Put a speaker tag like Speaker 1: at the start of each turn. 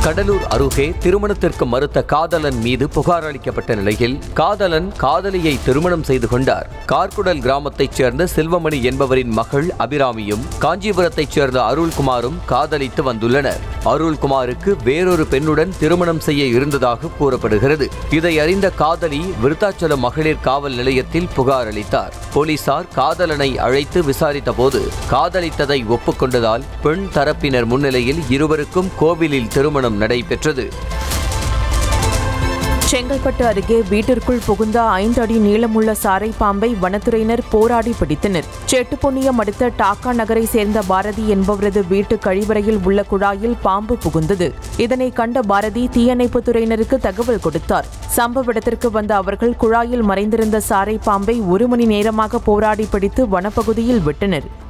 Speaker 1: கடலூர் அருகே திருமணத்திற்கு மறுத்த காதலன் மீது புகார் அளிக்கப்பட்ட நிலையில் காதலன் காதலியை திருமணம் செய்து கொண்டார் கார்குடல் கிராமத்தைச் சேர்ந்த செல்வமணி என்பவரின் மகள் அபிராமியும் காஞ்சிபுரத்தைச் சேர்ந்த அருள்குமாரும் காதலித்து வந்துள்ளனர் அருள்குமாருக்கு வேறொரு பெண்ணுடன் திருமணம் செய்ய இருந்ததாக கூறப்படுகிறது இதை அறிந்த காதலி விருத்தாச்சலம் மகளிர் காவல் நிலையத்தில் புகார் அளித்தார் போலீசார் காதலனை அழைத்து விசாரித்த போது காதலித்ததை ஒப்புக்கொண்டதால் பெண் தரப்பினர் முன்னிலையில் இருவருக்கும் கோவிலில் திருமணம் நடைபெற்றது
Speaker 2: செங்கல்பட்டு அருகே வீட்டிற்குள் புகுந்த ஐந்து அடி நீளமுள்ள சாரை பாம்பை வனத்துறையினர் போராடி பிடித்தனர் செட்டுப்பொன்னியம் அடுத்த டாக்கா நகரை சேர்ந்த பாரதி என்பவரது வீட்டு கழிவறையில் உள்ள குழாயில் பாம்பு புகுந்தது இதனை கண்ட பாரதி தீயணைப்புத் துறையினருக்கு தகவல் கொடுத்தார் சம்பவ இடத்திற்கு வந்த அவர்கள் குழாயில் மறைந்திருந்த சாரை பாம்பை ஒரு மணி நேரமாக போராடி பிடித்து வனப்பகுதியில் விட்டனர்